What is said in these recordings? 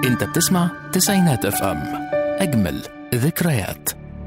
انت بتسمع تسعينات اف ام اجمل ذكريات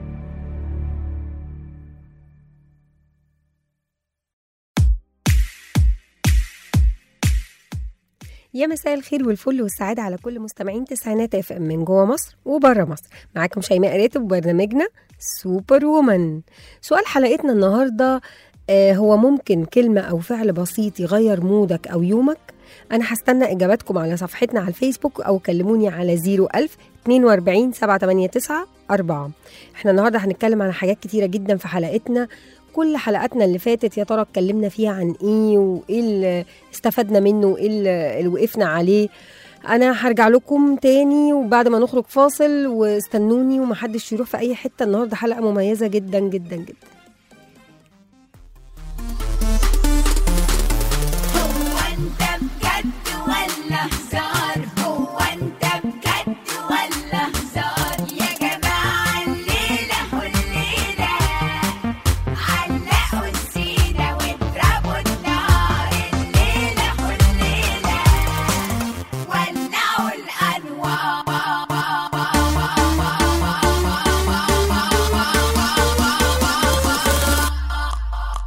يا مساء الخير والفل والسعادة على كل مستمعين تسعينات اف ام من جوه مصر وبره مصر معاكم شيماء راتب وبرنامجنا سوبر وومن سؤال حلقتنا النهاردة آه هو ممكن كلمة أو فعل بسيط يغير مودك أو يومك أنا هستنى إجاباتكم على صفحتنا على الفيسبوك أو كلموني على 01000 42 789 4 احنا النهاردة هنتكلم عن حاجات كتيرة جدا في حلقتنا كل حلقاتنا اللي فاتت يا ترى اتكلمنا فيها عن ايه وايه اللي استفدنا منه وايه اللي اللي وقفنا عليه انا هرجع لكم تاني وبعد ما نخرج فاصل واستنوني ومحدش يروح في اي حته النهارده حلقه مميزه جدا جدا جدا هو انت بجد ولا هزار هو انت بجد ولا هزار يا جماعة الليلة والليلة علقوا السيرة واضربوا النار الليلة والليلة ولعوا الأنوار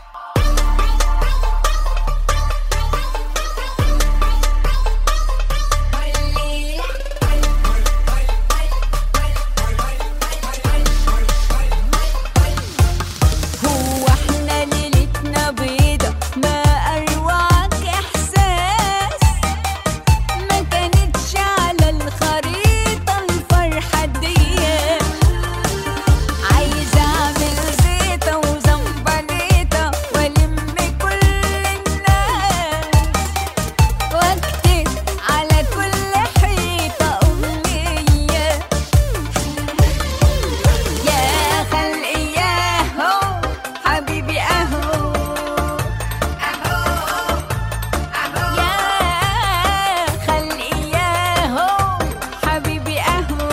هو احنا ليلتنا بيضة ما أروعك إحساس ما كانتش على الخريطة الفرحة دي عايزة أعمل زيطة وزنبليطة وألم كل الناس واكتب على كل حيطة أغنية يا خلقي ياهو حبيبي أهو أهو أهو يا خلقي ياهو حبيبي أهو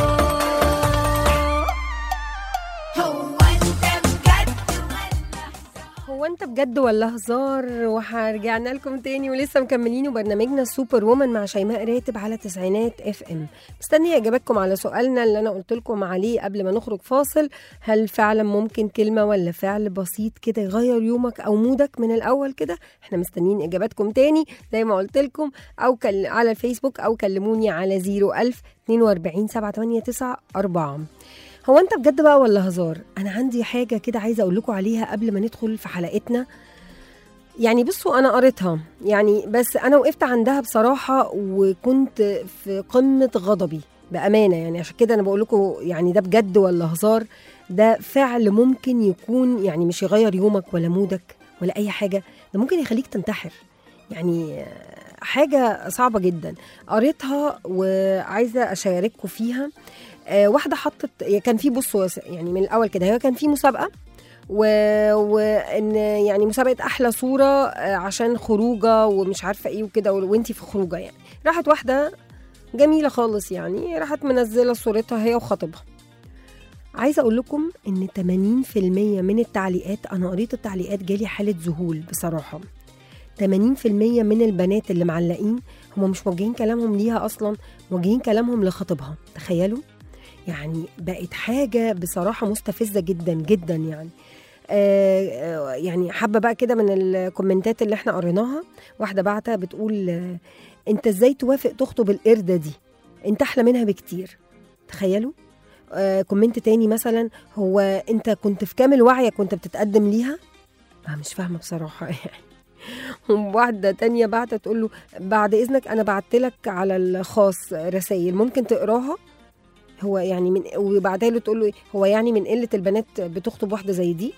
هو أنت بجد ولا هو انت بجد ولا هزار وهرجعنا لكم تاني ولسه مكملين برنامجنا سوبر وومن مع شيماء راتب على تسعينات اف ام مستنيه اجاباتكم على سؤالنا اللي انا قلت لكم عليه قبل ما نخرج فاصل هل فعلا ممكن كلمه ولا فعل بسيط كده يغير يومك او مودك من الاول كده احنا مستنيين اجاباتكم تاني زي ما قلت لكم او كل... على الفيسبوك او كلموني على 01000 42 789 4 هو انت بجد بقى ولا هزار انا عندي حاجه كده عايزه اقول لكم عليها قبل ما ندخل في حلقتنا يعني بصوا انا قريتها يعني بس انا وقفت عندها بصراحه وكنت في قمه غضبي بامانه يعني عشان كده انا بقول لكم يعني ده بجد ولا هزار ده فعل ممكن يكون يعني مش يغير يومك ولا مودك ولا اي حاجه ده ممكن يخليك تنتحر يعني حاجه صعبه جدا قريتها وعايزه اشارككم فيها آه، واحده حطت كان في بصوا يعني من الاول كده هي كان في مسابقه و... وان يعني مسابقه احلى صوره آه، عشان خروجه ومش عارفه ايه وكده و- وانتي في خروجه يعني راحت واحده جميله خالص يعني راحت منزله صورتها هي وخطيبها عايزه اقول لكم ان 80% من التعليقات انا قريت التعليقات جالي حاله ذهول بصراحه 80% من البنات اللي معلقين هم مش موجهين كلامهم ليها اصلا موجهين كلامهم لخطيبها تخيلوا يعني بقت حاجه بصراحه مستفزه جدا جدا يعني آه آه، يعني حابه بقى كده من الكومنتات اللي احنا قريناها واحده بعتها بتقول آه، انت ازاي توافق تخطب القرده دي انت احلى منها بكتير تخيلوا آه كومنت تاني مثلا هو انت كنت في كامل وعيك كنت بتتقدم ليها آه مش فاهمه بصراحه يعني واحدة تانية بعتة تقول له بعد إذنك أنا بعت لك على الخاص رسائل ممكن تقراها هو يعني من وبعدها له تقول له إيه؟ هو يعني من قلة البنات بتخطب واحدة زي دي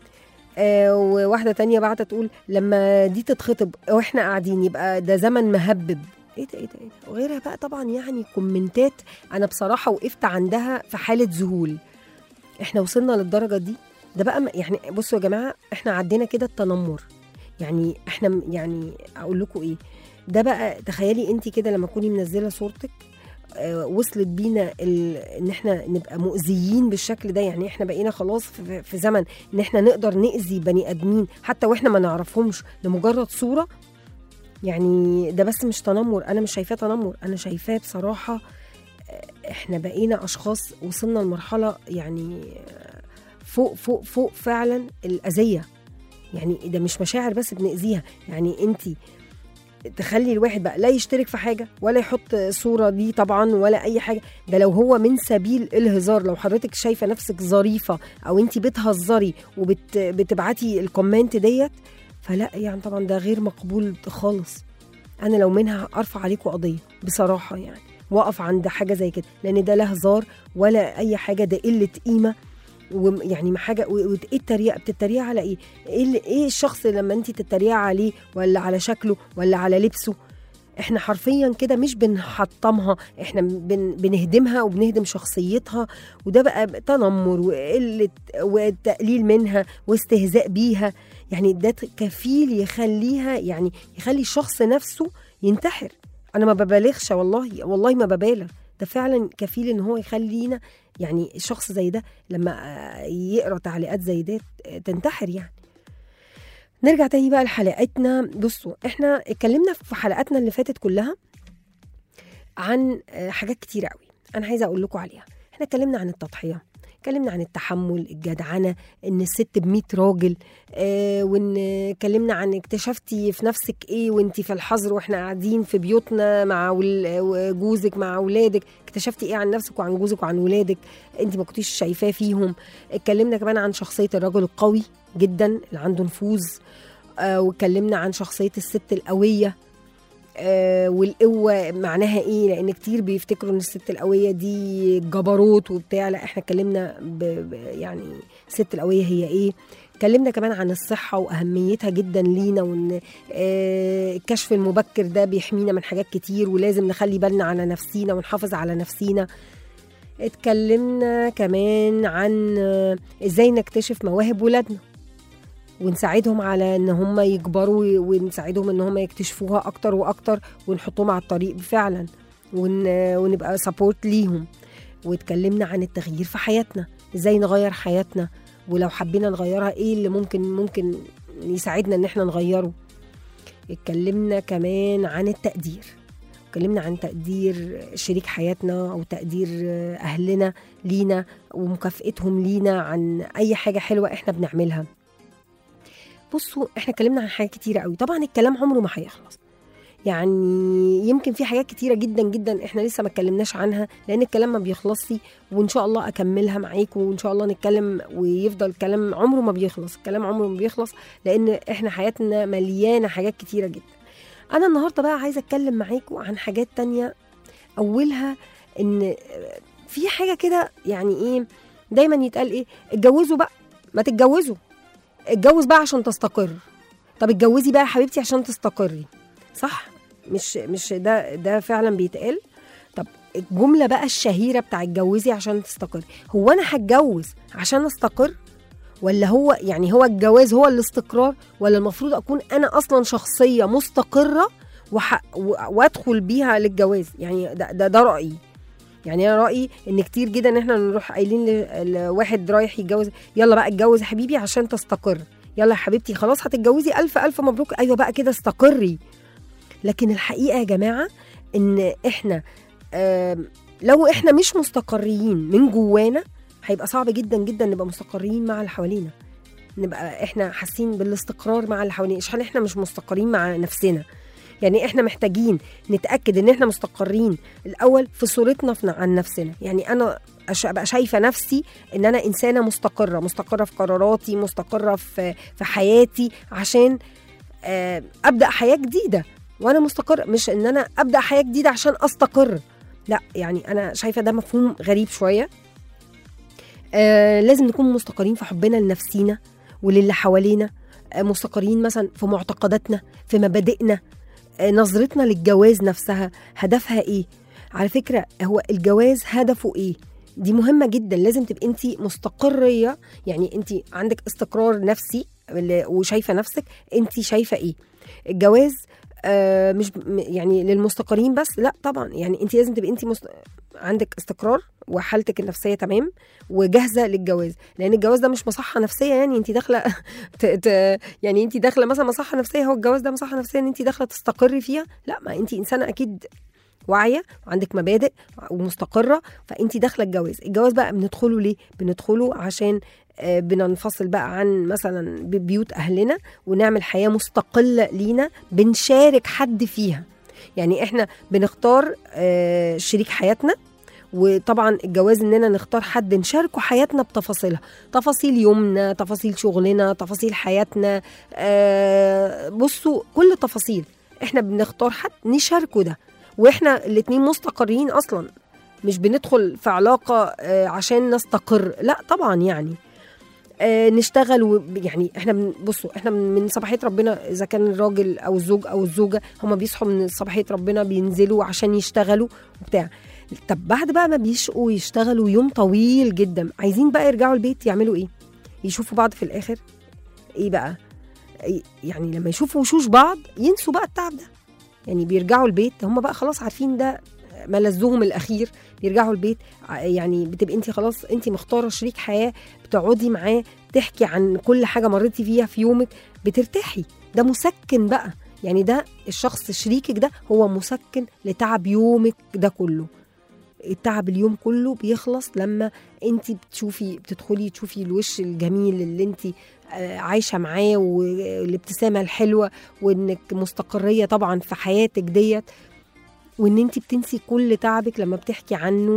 آه وواحدة تانية بعتة تقول لما دي تتخطب واحنا قاعدين يبقى ده زمن مهبب ايه ده ايه ده ايه ده وغيرها بقى طبعا يعني كومنتات انا بصراحة وقفت عندها في حالة ذهول احنا وصلنا للدرجة دي ده بقى م- يعني بصوا يا جماعة احنا عدينا كده التنمر يعني احنا م- يعني اقول لكم ايه ده بقى تخيلي انت كده لما تكوني منزله صورتك آه، وصلت بينا ال... ان احنا نبقى مؤذيين بالشكل ده يعني احنا بقينا خلاص في, في زمن ان احنا نقدر نأذي بني ادمين حتى واحنا ما نعرفهمش لمجرد صوره يعني ده بس مش تنمر انا مش شايفاه تنمر انا شايفاه بصراحه آه، احنا بقينا اشخاص وصلنا لمرحله يعني آه، فوق فوق فوق فعلا الاذيه يعني ده مش مشاعر بس بنأذيها يعني انت تخلي الواحد بقى لا يشترك في حاجه ولا يحط صوره دي طبعا ولا اي حاجه ده لو هو من سبيل الهزار لو حضرتك شايفه نفسك ظريفه او انت بتهزري وبتبعتي الكومنت ديت فلا يعني طبعا ده غير مقبول خالص انا لو منها ارفع عليكم قضيه بصراحه يعني واقف عند حاجه زي كده لان ده لا هزار ولا اي حاجه ده قله قيمه ويعني ما حاجه و- وايه التريقه بتتريق على ايه؟ ايه اللي- ايه الشخص لما انت تتريق عليه ولا على شكله ولا على لبسه احنا حرفيا كده مش بنحطمها احنا بن بنهدمها وبنهدم شخصيتها وده بقى تنمر وقله وتقليل منها واستهزاء بيها يعني ده كفيل يخليها يعني يخلي الشخص نفسه ينتحر انا ما ببالغش والله والله ما ببالغ ده فعلا كفيل ان هو يخلينا يعني شخص زي ده لما آه، يقرا تعليقات زي ده آه، تنتحر يعني نرجع تاني بقى لحلقتنا بصوا احنا اتكلمنا في حلقاتنا اللي فاتت كلها عن آه، حاجات كتير قوي انا عايزه اقول لكم عليها احنا اتكلمنا عن التضحيه اتكلمنا عن التحمل الجدعنه ان الست ب راجل آه وان اتكلمنا عن اكتشفتي في نفسك ايه وانت في الحظر واحنا قاعدين في بيوتنا مع ول- جوزك مع اولادك اكتشفتي ايه عن نفسك وعن جوزك وعن ولادك انت ما كنتيش شايفاه فيهم اتكلمنا كمان عن شخصيه الرجل القوي جدا اللي عنده نفوذ آه واتكلمنا عن شخصيه الست القويه آه والقوه معناها ايه لان كتير بيفتكروا ان الست القويه دي جبروت وبتاع لا احنا اتكلمنا ب... ب... يعني الست القويه هي ايه اتكلمنا كمان عن الصحة وأهميتها جدا لينا وإن آه، الكشف المبكر ده بيحمينا من حاجات كتير ولازم نخلي بالنا على نفسينا ونحافظ على نفسينا اتكلمنا كمان عن آه، ازاي نكتشف مواهب ولادنا ونساعدهم على ان هم يكبروا ونساعدهم ان هم يكتشفوها اكتر واكتر ونحطهم على الطريق فعلا ون... ونبقى سبورت ليهم واتكلمنا عن التغيير في حياتنا ازاي نغير حياتنا ولو حبينا نغيرها ايه اللي ممكن ممكن يساعدنا ان احنا نغيره اتكلمنا كمان عن التقدير اتكلمنا عن تقدير شريك حياتنا او تقدير اهلنا لينا ومكافئتهم لينا عن اي حاجه حلوه احنا بنعملها بصوا احنا اتكلمنا عن حاجات كتيره قوي طبعا الكلام عمره ما هيخلص يعني يمكن في حاجات كتيره جدا جدا احنا لسه ما اتكلمناش عنها لان الكلام ما بيخلصش وان شاء الله اكملها معاكم وان شاء الله نتكلم ويفضل الكلام عمره ما بيخلص الكلام عمره ما بيخلص لان احنا حياتنا مليانه حاجات كتيره جدا انا النهارده بقى عايزه اتكلم معاكم عن حاجات تانية اولها ان في حاجه كده يعني ايه دايما يتقال ايه اتجوزوا بقى ما تتجوزوا اتجوز بقى عشان تستقر طب اتجوزي بقى يا حبيبتي عشان تستقري صح مش مش ده ده فعلا بيتقال طب الجمله بقى الشهيره بتاع اتجوزي عشان تستقري هو انا هتجوز عشان استقر ولا هو يعني هو الجواز هو الاستقرار ولا المفروض اكون انا اصلا شخصيه مستقره وح... و- وادخل بيها للجواز يعني ده ده, ده رايي يعني انا رايي ان كتير جدا ان احنا نروح قايلين ل- لواحد رايح يتجوز يلا بقى اتجوز يا حبيبي عشان تستقر يلا يا حبيبتي خلاص هتتجوزي الف الف مبروك ايوه بقى كده استقري لكن الحقيقه يا جماعه ان احنا آم، لو احنا مش مستقرين من جوانا هيبقى صعب جدا جدا نبقى مستقرين مع اللي حوالينا نبقى احنا حاسين بالاستقرار مع اللي حوالينا عشان احنا مش مستقرين مع نفسنا يعني احنا محتاجين نتاكد ان احنا مستقرين الاول في صورتنا في- عن نفسنا يعني انا أش- ابقى شايفه نفسي ان انا انسانه مستقره مستقره في قراراتي مستقره في في حياتي عشان آه، ابدا حياه جديده وانا مستقر مش ان انا ابدا حياه جديده عشان استقر لا يعني انا شايفه ده مفهوم غريب شويه آه لازم نكون مستقرين في حبنا لنفسينا وللي حوالينا آه مستقرين مثلا في معتقداتنا في مبادئنا آه نظرتنا للجواز نفسها هدفها ايه على فكره هو الجواز هدفه ايه دي مهمه جدا لازم تبقي انت مستقريه يعني انت عندك استقرار نفسي اللي- وشايفه نفسك انت شايفه ايه الجواز آه مش م- يعني للمستقرين بس لا طبعا يعني انت لازم تبقي انت مست... عندك استقرار وحالتك النفسيه تمام وجاهزه للجواز لان الجواز ده مش مصحه نفسيه يعني انت داخله ت... ت... يعني انت داخله مثلا مصحه نفسيه هو الجواز ده مصحه نفسيه ان انت داخله تستقري فيها لا ما انت انسانه اكيد واعيه وعندك مبادئ ومستقره فانت داخله الجواز الجواز بقى بندخله ليه بندخله عشان آه، بننفصل بقى عن مثلا ببيوت اهلنا ونعمل حياه مستقله لينا بنشارك حد فيها يعني احنا بنختار آه، شريك حياتنا وطبعا الجواز اننا نختار حد نشاركه حياتنا بتفاصيلها تفاصيل يومنا تفاصيل شغلنا تفاصيل حياتنا آه، بصوا كل تفاصيل احنا بنختار حد نشاركه ده واحنا الاتنين مستقرين اصلا مش بندخل في علاقه آه، عشان نستقر لا طبعا يعني آه، نشتغل و- يعني احنا من بصوا احنا من من صباحيه ربنا اذا كان الراجل او الزوج او الزوجه هما بيصحوا من صباحيه ربنا بينزلوا عشان يشتغلوا وبتاع طب بعد بقى ما بيشقوا يشتغلوا يوم طويل جدا عايزين بقى يرجعوا البيت يعملوا ايه يشوفوا بعض في الاخر ايه بقى إيه- يعني لما يشوفوا وشوش بعض ينسوا بقى التعب ده يعني بيرجعوا البيت هم بقى خلاص عارفين ده ملذهم الاخير بيرجعوا البيت ع- يعني بتبقي انت خلاص انت مختاره شريك حياه بتقعدي معاه تحكي عن كل حاجه مريتي فيها في يومك بترتاحي ده مسكن بقى يعني ده الشخص شريكك ده هو مسكن لتعب يومك ده كله التعب اليوم كله بيخلص لما انت بتشوفي بتدخلي تشوفي الوش الجميل اللي انت آه، عايشه معاه والابتسامه الحلوه وانك مستقريه طبعا في حياتك ديت وان انت بتنسي كل تعبك لما بتحكي عنه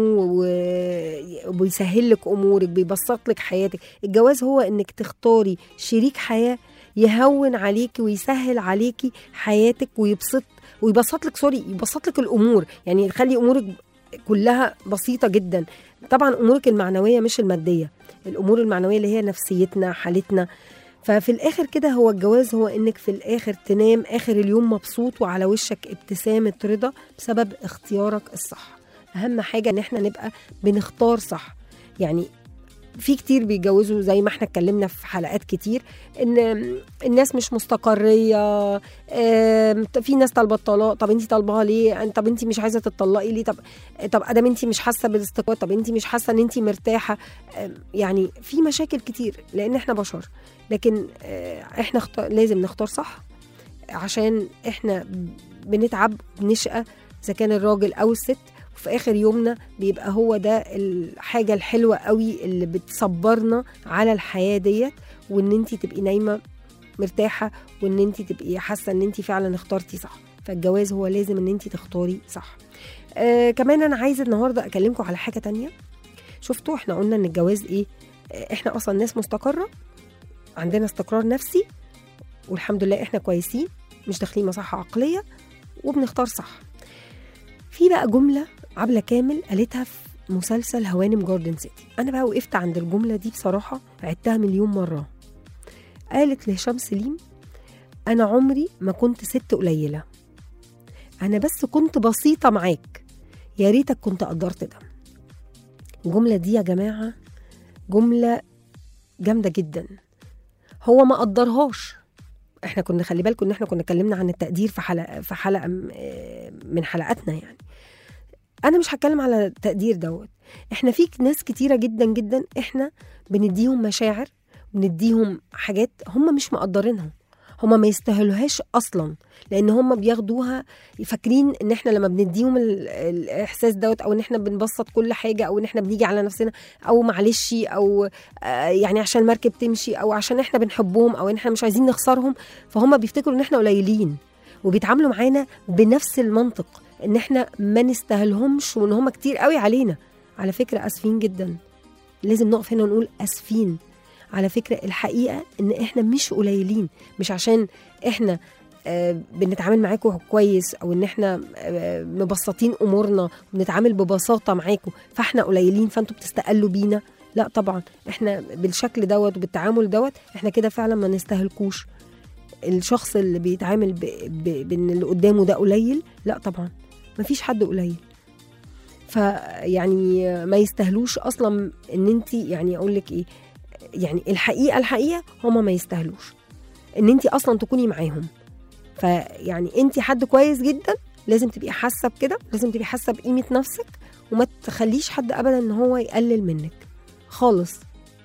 و- وبيسهل لك امورك بيبسط لك حياتك الجواز هو انك تختاري شريك حياه يهون عليكي ويسهل عليكي حياتك ويبسط ويبسط لك سوري يبسط لك الامور يعني يخلي امورك كلها بسيطه جدا طبعا امورك المعنويه مش الماديه الامور المعنويه اللي هي نفسيتنا حالتنا ففي الاخر كده هو الجواز هو انك في الاخر تنام اخر اليوم مبسوط وعلى وشك ابتسامه رضا بسبب اختيارك الصح اهم حاجه ان احنا نبقى بنختار صح يعني في كتير بيتجوزوا زي ما احنا اتكلمنا في حلقات كتير ان الناس مش مستقريه آم، في ناس طالبه الطلاق طب انت طالباها ليه طب انت مش عايزه تطلقي ليه طب طب ادام انت مش حاسه بالاستقرار طب انت مش حاسه ان انت مرتاحه آم، يعني في مشاكل كتير لان احنا بشر لكن آه، احنا اختار لازم نختار صح عشان احنا بنتعب بنشقى اذا كان الراجل او الست وفي اخر يومنا بيبقى هو ده الحاجه الحلوه قوي اللي بتصبرنا على الحياه ديت وان انت تبقي نايمه مرتاحه وان انت تبقي حاسه ان انت فعلا اخترتي صح فالجواز هو لازم ان انت تختاري صح آه كمان انا عايزه النهارده اكلمكم على حاجه تانية شفتوا احنا قلنا ان الجواز ايه آه، احنا اصلا ناس مستقره عندنا استقرار نفسي والحمد لله احنا كويسين مش داخلين مصحة عقلية وبنختار صح في بقى جملة عبلة كامل قالتها في مسلسل هوانم جاردن سيتي أنا بقى وقفت عند الجملة دي بصراحة عدتها مليون مرة قالت لهشام سليم أنا عمري ما كنت ست قليلة أنا بس كنت بسيطة معاك يا ريتك كنت قدرت ده الجملة دي يا جماعة جملة جامدة جدا هو ما قدرهاش احنا كنا خلي بالكم ان احنا كنا اتكلمنا عن التقدير في حلقه في حلقه م- آه من حلقاتنا يعني انا مش هتكلم على التقدير دوت احنا في ناس كتيره جدا جدا احنا بنديهم مشاعر بنديهم حاجات هم مش مقدرينها هم ما يستاهلوهاش اصلا لان هم بياخدوها فاكرين ان احنا لما بنديهم ال- الاحساس دوت او ان احنا بنبسط كل حاجه او ان احنا بنيجي على نفسنا او معلش او آه، يعني عشان المركب تمشي او عشان احنا بنحبهم او ان احنا مش عايزين نخسرهم فهم بيفتكروا ان احنا قليلين وبيتعاملوا معانا بنفس المنطق ان احنا ما نستاهلهمش وان هم كتير قوي علينا على فكره اسفين جدا لازم نقف هنا ونقول اسفين على فكره الحقيقه ان احنا مش قليلين مش عشان احنا آه، بنتعامل معاكم كويس او ان احنا آه، مبسطين امورنا وبنتعامل ببساطه معاكم فاحنا قليلين فانتوا بتستقلوا بينا لا طبعا احنا بالشكل دوت وبالتعامل دوت احنا كده فعلا ما نستاهلكوش الشخص اللي بيتعامل ب- ب- بان اللي قدامه ده قليل لا طبعا ما فيش حد قليل فيعني ما يستاهلوش اصلا ان انت يعني اقول لك ايه يعني الحقيقه الحقيقه هما ما يستاهلوش ان انت اصلا تكوني معاهم فيعني انت حد كويس جدا لازم تبقي حاسه بكده لازم تبقي حاسه بقيمه نفسك وما تخليش حد ابدا ان هو يقلل منك خالص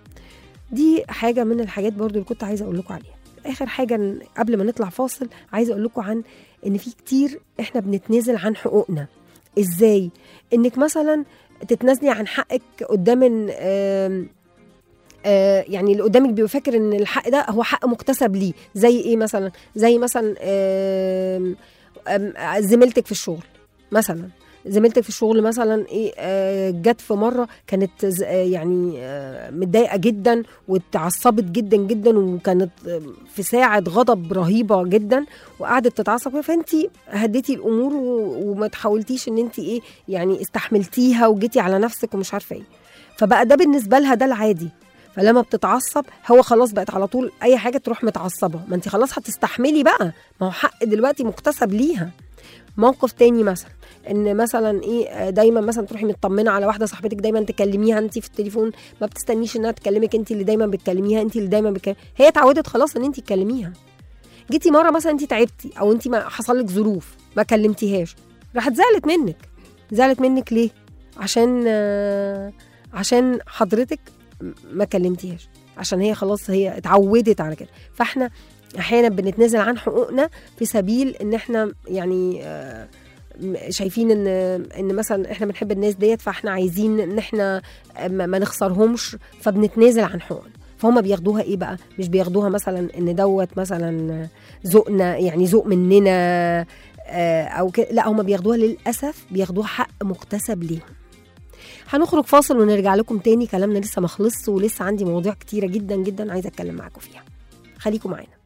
دي حاجه من الحاجات برضو اللي كنت عايزه اقول لكم عليها اخر حاجه إن قبل ما نطلع فاصل عايزه اقول لكم عن ان في كتير احنا بنتنازل عن حقوقنا ازاي انك مثلا تتنازلي عن حقك قدام إن- آم، آه، يعني اللي قدامك بيبقى فاكر ان الحق ده هو حق مكتسب ليه زي ايه مثلا زي مثلا آم، آم، زميلتك في الشغل مثلا زميلتك في الشغل مثلا ايه آه، جت في مره كانت ز- آه، يعني آه، متضايقه جدا واتعصبت جدا جدا وكانت آه، في ساعه غضب رهيبه جدا وقعدت تتعصب فانت هديتي الامور و- وما تحاولتيش ان انت ايه يعني استحملتيها وجيتي على نفسك ومش عارفه ايه فبقى ده بالنسبه لها ده العادي فلما بتتعصب هو خلاص بقت على طول اي حاجه تروح متعصبه ما انت خلاص هتستحملي بقى ما هو حق دلوقتي مكتسب ليها موقف تاني مثلا ان مثلا ايه آه، دايما مثلا تروحي مطمنه على واحده صاحبتك دايما تكلميها انت في التليفون ما بتستنيش انها تكلمك انت اللي دايما بتكلميها انت اللي دايما بتكلميها هي اتعودت خلاص ان انت تكلميها جيتي مره مثلا انت تعبتي او انت ما حصل لك ظروف ما كلمتيهاش راحت زعلت منك زعلت منك ليه عشان آه، عشان حضرتك ما كلمتيهاش عشان هي خلاص هي اتعودت على كده فاحنا احيانا بنتنازل عن حقوقنا في سبيل ان احنا يعني آه، م- شايفين ان ان مثلا احنا بنحب الناس ديت فاحنا عايزين ان احنا ما ما نخسرهمش فبنتنازل عن حقوقنا فهم بياخدوها ايه بقى مش بياخدوها مثلا ان دوت مثلا ذوقنا يعني ذوق مننا آه، او كده لا هم بياخدوها للاسف بياخدوها حق مكتسب ليهم هنخرج فاصل ونرجع لكم تاني كلامنا لسه ما خلصش ولسه عندي مواضيع كتيره جدا جدا عايزه اتكلم معاكم فيها خليكم معانا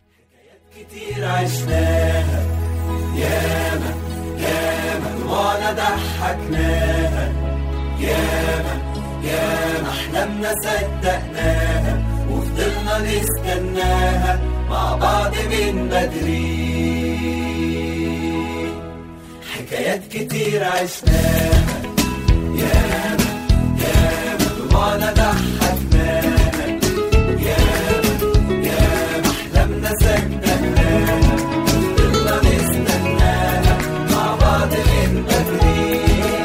كتير عشناها ياما ياما دموعنا ضحكناها ياما ياما احلامنا صدقناها وفضلنا نستناها مع بعض من بدري حكايات كتير عشناها ياما ياما دموعنا ضحكناها ياما ياما احلامنا صدقناها فضلنا نستناها مع بعض من بدري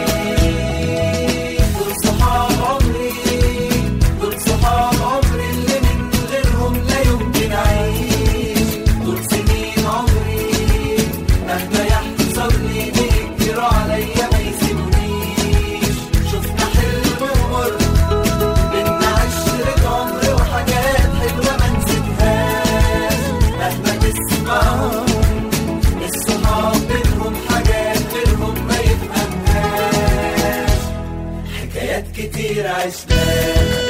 دول صحاب عمري دول صحاب عمري اللي من غيرهم لا يمكن اعيش دول سنين عمري مهما يحصل لي بيجروا عليا ما يسيبونيش شفنا حلو ومر بينا عشرة عمر وحاجات حلوة ما نسيتهاش مهما تسمعهم الصحاب بينهم حاجات غيرهم ما يفهمهاش حكايات كتير عشناها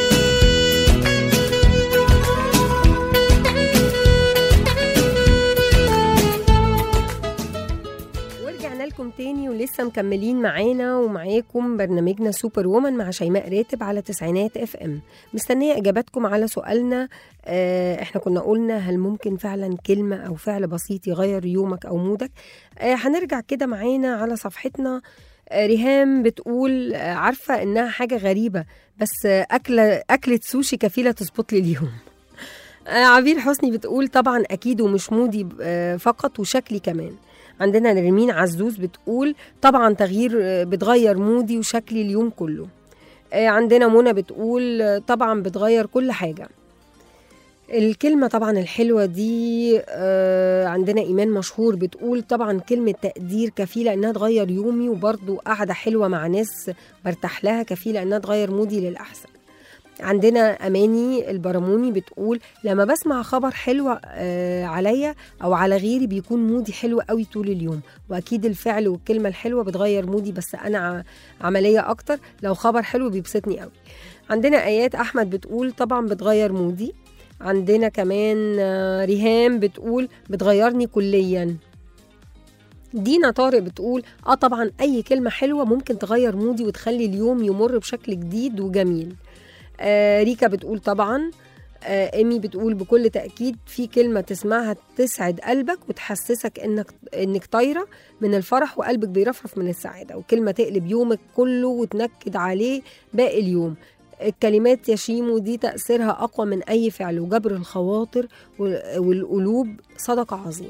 ورجعنا لكم تاني ولسه مكملين معانا ومعاكم برنامجنا سوبر وومن مع شيماء راتب على تسعينات اف ام مستنيه اجاباتكم على سؤالنا آه احنا كنا قلنا هل ممكن فعلا كلمه او فعل بسيط يغير يومك او مودك آه هنرجع كده معانا على صفحتنا آه ريهام بتقول آه عارفه انها حاجه غريبه بس آه اكله اكله سوشي كفيله تظبط لي اليوم آه عبير حسني بتقول طبعا اكيد ومش مودي آه فقط وشكلي كمان عندنا نرمين عزوز بتقول طبعا تغيير آه، بتغير مودي وشكلي اليوم كله آه، عندنا منى بتقول آه، طبعا بتغير كل حاجة الكلمة طبعا الحلوة دي آه، عندنا إيمان مشهور بتقول طبعا كلمة تقدير كفيلة إنها تغير يومي وبرضو قاعدة حلوة مع ناس برتاح لها كفيلة إنها تغير مودي للأحسن عندنا أماني البرموني بتقول لما بسمع خبر حلو آه، عليا أو على غيري بيكون مودي حلو قوي طول اليوم وأكيد الفعل والكلمة الحلوة بتغير مودي بس أنا ع- عملية أكتر لو خبر حلو بيبسطني قوي عندنا آيات أحمد بتقول طبعا بتغير مودي عندنا كمان آه، ريهام بتقول بتغيرني كليا دينا طارق بتقول اه طبعا اي كلمه حلوه ممكن تغير مودي وتخلي اليوم يمر بشكل جديد وجميل آه ريكا بتقول طبعا آه ايمي بتقول بكل تاكيد في كلمه تسمعها تسعد قلبك وتحسسك انك انك طايره من الفرح وقلبك بيرفرف من السعاده وكلمه تقلب يومك كله وتنكد عليه باقي اليوم الكلمات يا شيمو دي تأثيرها أقوى من أي فعل وجبر الخواطر وال- والقلوب صدقة عظيمة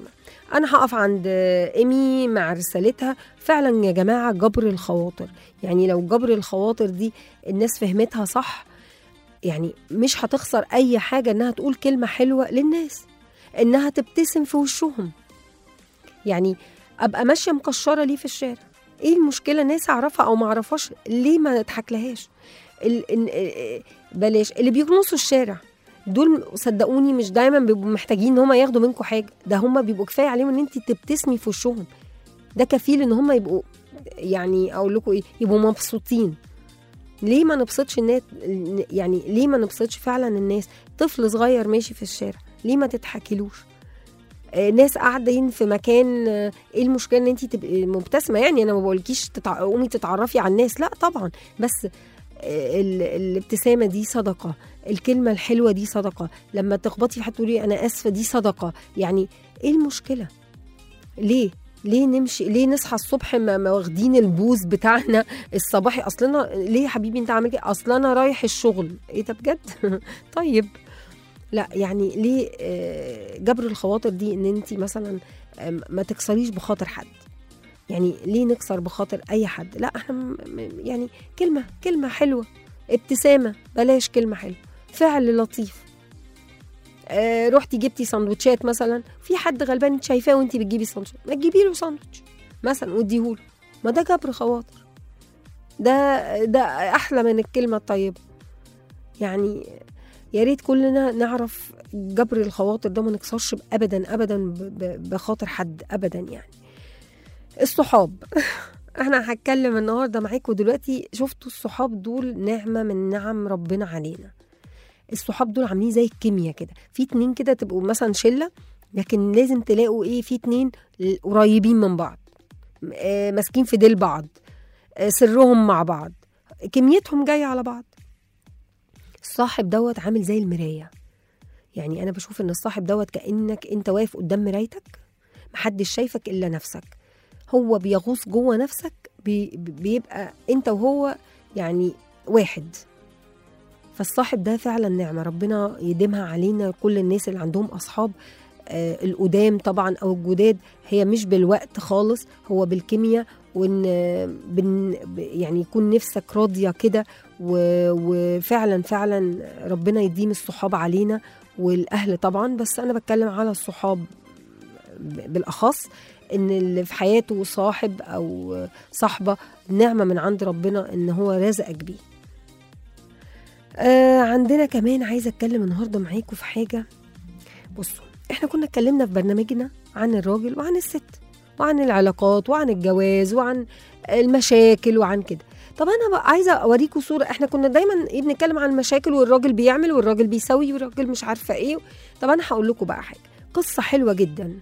انا هقف عند ايمي مع رسالتها فعلا يا جماعه جبر الخواطر يعني لو جبر الخواطر دي الناس فهمتها صح يعني مش هتخسر اي حاجه انها تقول كلمه حلوه للناس انها تبتسم في وشهم يعني ابقى ماشيه مكشره ليه في الشارع ايه المشكله ناس اعرفها او ما اعرفهاش ليه ما اضحكلهاش ال... ال... بلاش اللي بيكنسوا الشارع دول صدقوني مش دايما بيبقوا محتاجين ان هم ياخدوا منكم حاجه ده هم بيبقوا كفايه عليهم ان انت تبتسمي في وشهم ده كفيل ان هم يبقوا يعني اقول لكم ايه يبقوا مبسوطين ليه ما نبسطش الناس يعني ليه ما نبسطش فعلا الناس طفل صغير ماشي في الشارع ليه ما تضحكيلوش آه، ناس قاعدين في مكان آه، ايه المشكله ان انت تبقي مبتسمه يعني انا ما بقولكيش تتع... قومي تتعرفي على الناس لا طبعا بس آه، ال... الابتسامه دي صدقه الكلمه الحلوه دي صدقه لما تخبطي في حد تقولي انا اسفه دي صدقه يعني ايه المشكله ليه ليه نمشي ليه نصحى الصبح ما ما واخدين البوز بتاعنا الصباحي اصلنا ليه يا حبيبي انت عامل كده اصل انا رايح الشغل ايه ده بجد طيب لا يعني ليه آه، جبر الخواطر دي ان انت مثلا آم، ما تكسريش بخاطر حد يعني ليه نكسر بخاطر اي حد لا احنا م- م- يعني كلمه كلمه حلوه ابتسامه بلاش كلمه حلوه فعل لطيف آه رحتي جبتي سندوتشات مثلا في حد غلبان انت شايفاه وانت بتجيبي سندوتش ما تجيبي له سندوتش مثلا واديهوله ما ده جبر خواطر ده ده احلى من الكلمه الطيبه يعني يا ريت كلنا نعرف جبر الخواطر ده ما نكسرش ابدا ابدا ب- ب- بخاطر حد ابدا يعني الصحاب احنا هتكلم النهارده معاكم دلوقتي شفتوا الصحاب دول نعمه من نعم ربنا علينا الصحاب دول عاملين زي الكيمياء كده في اتنين كده تبقوا مثلا شله لكن لازم تلاقوا ايه في اتنين قريبين من بعض آه، ماسكين في ديل بعض آه، سرهم مع بعض كميتهم جايه على بعض الصاحب دوت عامل زي المرايه يعني انا بشوف ان الصاحب دوت كانك انت واقف قدام مرايتك محدش شايفك الا نفسك هو بيغوص جوه نفسك بي بيبقى انت وهو يعني واحد فالصاحب ده فعلا نعمه ربنا يديمها علينا كل الناس اللي عندهم اصحاب آه القدام طبعا او الجداد هي مش بالوقت خالص هو بالكيمياء وان آه، بن ب- يعني يكون نفسك راضيه كده و- وفعلا فعلا ربنا يديم الصحاب علينا والاهل طبعا بس انا بتكلم على الصحاب ب- بالاخص ان اللي في حياته صاحب او صاحبه نعمه من عند ربنا ان هو رزقك بيه آه عندنا كمان عايزه اتكلم النهارده معاكم في حاجه بصوا احنا كنا اتكلمنا في برنامجنا عن الراجل وعن الست وعن العلاقات وعن الجواز وعن المشاكل وعن كده طب انا بقى عايزه اوريكم صوره احنا كنا دايما ايه بنتكلم عن المشاكل والراجل بيعمل والراجل بيسوي والراجل مش عارفه ايه طب انا هقول لكم بقى حاجه قصه حلوه جدا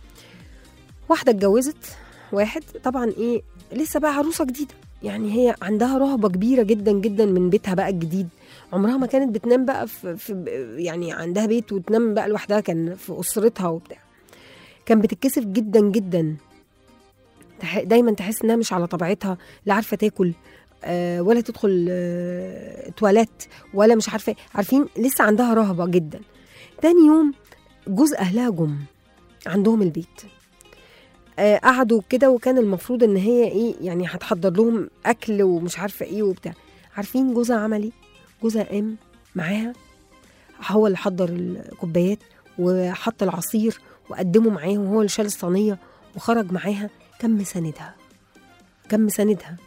واحده اتجوزت واحد طبعا ايه لسه بقى عروسه جديده يعني هي عندها رهبه كبيره جدا جدا من بيتها بقى الجديد عمرها ما كانت بتنام بقى في, في يعني عندها بيت وتنام بقى لوحدها كان في اسرتها وبتاع كان بتتكسف جدا جدا تح- دايما تحس انها مش على طبيعتها لا عارفه تاكل آه، ولا تدخل آه، تواليت ولا مش عارفه إيه. عارفين لسه عندها رهبه جدا تاني يوم جوز اهلها جم عندهم البيت آه، قعدوا كده وكان المفروض ان هي ايه يعني هتحضر لهم اكل ومش عارفه ايه وبتاع عارفين جوزها عمل ايه جوزها قام معاها هو اللي حضر الكوبايات وحط العصير وقدمه معاهم وهو اللي شال الصينيه وخرج معاها كان مساندها كان مساندها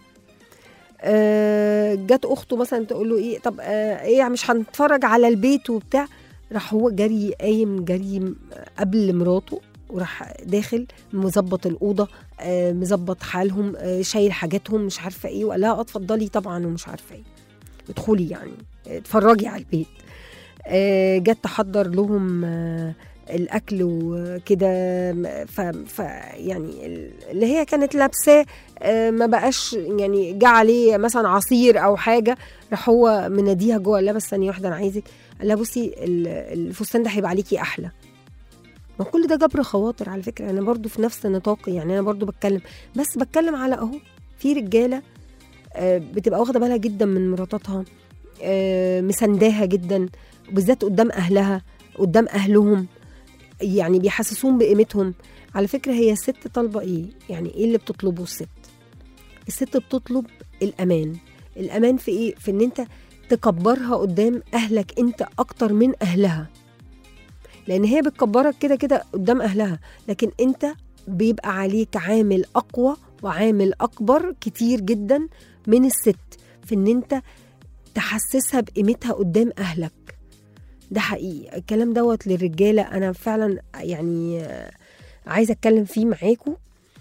آه، جت اخته مثلا تقول له ايه طب آه، ايه مش هنتفرج على البيت وبتاع راح هو جري قايم جري قبل مراته وراح داخل مظبط الاوضه آه، مظبط حالهم آه، شايل حاجاتهم مش عارفه ايه وقال لها آه، اتفضلي طبعا ومش عارفه ايه ادخلي يعني اتفرجي على البيت آه، جت تحضر لهم آه، الاكل وكده م- ف, ف يعني ال- اللي هي كانت لابساه آه، ما بقاش يعني جه عليه مثلا عصير او حاجه راح هو مناديها جوه قال لها بس ثانيه واحده انا عايزك قال لها بصي ال- الفستان ده هيبقى عليكي احلى ما كل ده جبر خواطر على فكره انا برضو في نفس نطاقي يعني انا برضو بتكلم بس بتكلم على اهو في رجاله آه، بتبقى واخده بالها جدا من مراتاتها آه، مسانداها جدا وبالذات قدام اهلها قدام اهلهم يعني بيحسسوهم بقيمتهم على فكره هي الست طالبه ايه يعني ايه اللي بتطلبه الست الست بتطلب الامان الامان في ايه في ان انت تكبرها قدام اهلك انت اكتر من اهلها لان هي بتكبرك كده كده قدام اهلها لكن انت بيبقى عليك عامل اقوى وعامل اكبر كتير جدا من الست في ان انت تحسسها بقيمتها قدام اهلك ده حقيقي الكلام دوت للرجاله انا فعلا يعني آه، عايزه اتكلم فيه معاكم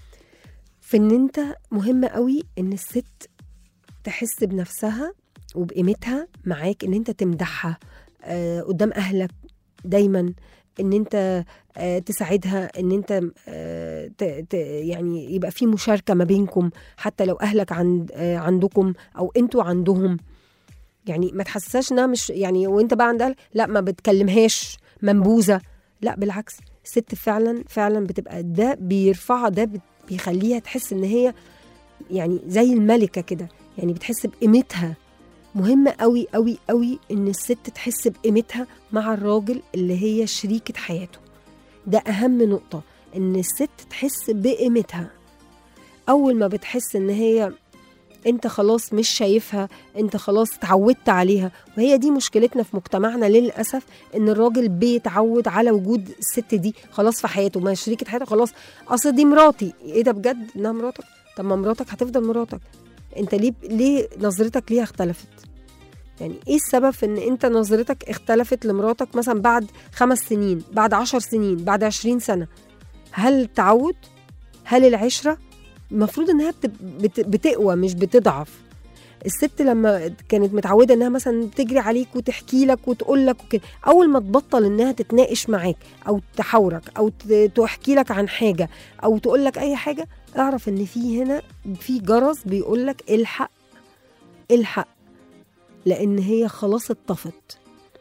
في ان انت مهم قوي ان الست تحس بنفسها وبقيمتها معاك ان انت تمدحها آه، قدام اهلك دايما ان انت آه، تساعدها ان انت آه، ت- ت- يعني يبقى في مشاركه ما بينكم حتى لو اهلك عند آه، عندكم او انتوا عندهم يعني ما تحسسهاش انها مش يعني وانت بقى عند اهلك لا ما بتكلمهاش منبوذه لا بالعكس الست فعلا فعلا بتبقى ده بيرفعها ده بت- بيخليها تحس ان هي يعني زي الملكه كده يعني بتحس بقيمتها مهم قوي قوي قوي ان الست تحس بقيمتها مع الراجل اللي هي شريكة حياته ده اهم نقطة ان الست تحس بقيمتها اول ما بتحس ان هي انت خلاص مش شايفها انت خلاص اتعودت عليها وهي دي مشكلتنا في مجتمعنا للاسف ان الراجل بيتعود على وجود الست دي خلاص في حياته ما هي شريكة حياته خلاص اصل دي مراتي ايه ده بجد انها مراتك طب ما مراتك هتفضل مراتك انت ليه ليه نظرتك ليها اختلفت يعني ايه السبب في ان انت نظرتك اختلفت لمراتك مثلا بعد خمس سنين بعد عشر سنين بعد عشرين سنة هل التعود هل العشرة المفروض انها بت... بت... بتقوى مش بتضعف الست لما كانت متعوده انها مثلا بتجري عليك وتحكي لك وتقول لك وكده اول ما تبطل انها تتناقش معاك او تحاورك او ت- تحكي لك عن حاجه او تقول لك اي حاجه اعرف ان في هنا في جرس بيقول لك الحق الحق لان هي خلاص اتطفت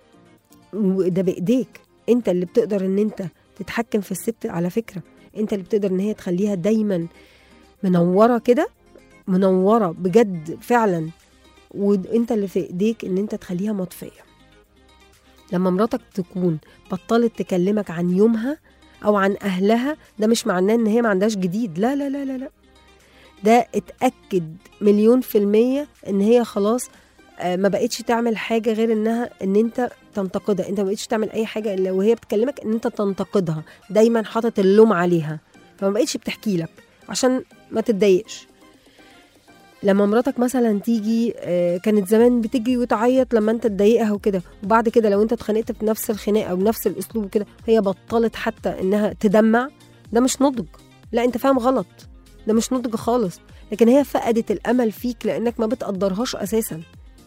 وده بايديك انت اللي بتقدر ان انت تتحكم في الست على فكره انت اللي بتقدر ان هي تخليها دايما منوره كده منوره بجد فعلا وانت اللي في ايديك ان انت تخليها مطفيه لما مراتك تكون بطلت تكلمك عن يومها او عن اهلها ده مش معناه ان هي ما عندهاش جديد لا لا لا لا لا ده اتاكد مليون في الميه ان هي خلاص آه، ما بقتش تعمل حاجه غير انها ان انت تنتقدها انت ما بقتش تعمل اي حاجه الا وهي بتكلمك ان انت تنتقدها دايما حاطط اللوم عليها فما بقتش بتحكي لك عشان ما تتضايقش لما مراتك مثلا تيجي آه، كانت زمان بتجي وتعيط لما انت تضايقها وكده وبعد كده لو انت اتخانقت بنفس الخناقه بنفس الاسلوب وكده هي بطلت حتى انها تدمع ده مش نضج لا انت فاهم غلط ده مش نضج خالص لكن هي فقدت الامل فيك لانك ما بتقدرهاش اساسا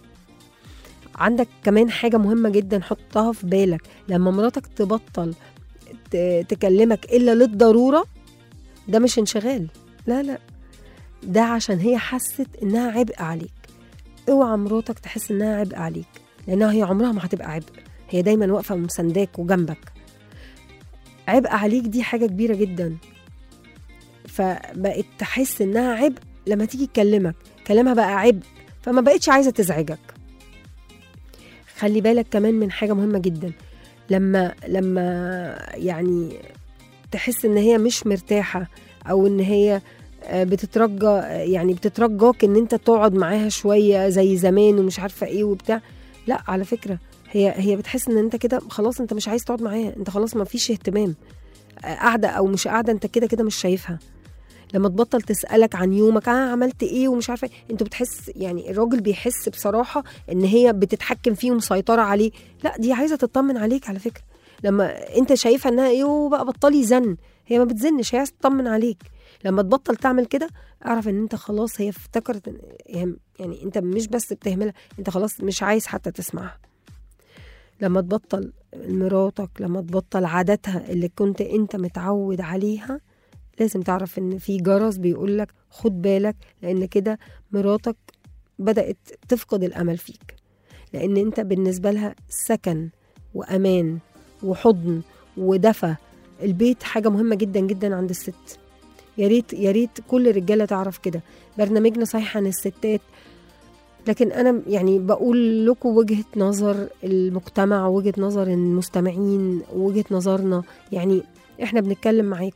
عندك كمان حاجة مهمة جدا حطها في بالك لما مراتك تبطل ت- تكلمك إلا للضرورة ده مش انشغال لا لا ده عشان هي حست إنها عبء عليك اوعى مراتك تحس إنها عبء عليك لأنها هي عمرها ما هتبقى عبء هي دايما واقفة مسانداك وجنبك عبء عليك دي حاجة كبيرة جدا فبقت تحس إنها عبء لما تيجي تكلمك كلامها بقى عبء فما بقتش عايزة تزعجك خلي بالك كمان من حاجة مهمة جدا لما لما يعني تحس ان هي مش مرتاحة او ان هي آه، بتترجى آه، يعني بتترجاك ان انت تقعد معاها شوية زي زمان ومش عارفة ايه وبتاع لا على فكرة هي هي بتحس ان انت كده خلاص انت مش عايز تقعد معاها انت خلاص ما فيش اهتمام آه، قاعدة او مش قاعدة انت كده كده مش شايفها لما تبطل تسألك عن يومك اه عملت ايه ومش عارفه إيه، انت بتحس يعني الراجل بيحس بصراحة ان هي بتتحكم فيه ومسيطرة عليه لا دي عايزة تطمن عليك على فكرة لما انت شايفها انها ايه بقى بطلي زن هي ما بتزنش هي عايزة تطمن عليك لما تبطل تعمل كده اعرف ان انت خلاص هي افتكرت إن- يعني يعني انت مش بس بتهملها انت خلاص مش عايز حتى تسمعها لما تبطل مراتك لما تبطل عاداتها اللي كنت انت متعود عليها لازم تعرف ان في جرس بيقول لك خد بالك لان كده مراتك بدأت تفقد الامل فيك لان انت بالنسبة لها سكن وامان وحضن ودفى البيت حاجة مهمة جدا جدا عند الست يا ريت يا ريت كل الرجالة تعرف كده برنامجنا صحيح عن الستات لكن انا يعني بقول لكم وجهة نظر المجتمع وجهة نظر المستمعين وجهة نظرنا يعني احنا بنتكلم معاكم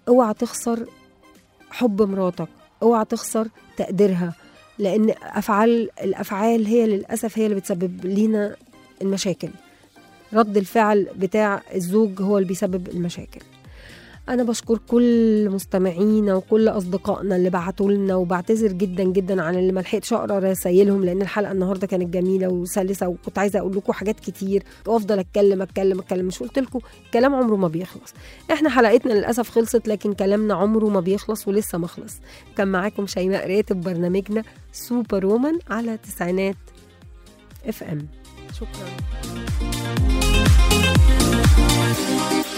اوعى تخسر حب مراتك اوعى تخسر تقديرها لان افعال الافعال هي للاسف هي اللي بتسبب لينا المشاكل رد الفعل بتاع الزوج هو اللي بيسبب المشاكل انا بشكر كل مستمعينا وكل اصدقائنا اللي بعتوا لنا وبعتذر جدا جدا عن اللي ما لحقتش اقرا رسايلهم لان الحلقه النهارده كانت جميله وسلسه وكنت عايزه اقول لكم حاجات كتير وافضل اتكلم اتكلم اتكلم مش قلت لكم الكلام عمره ما بيخلص احنا حلقتنا للاسف خلصت لكن كلامنا عمره ما بيخلص ولسه ما خلص كان معاكم شيماء راتب برنامجنا سوبر وومن على تسعينات اف ام شكرا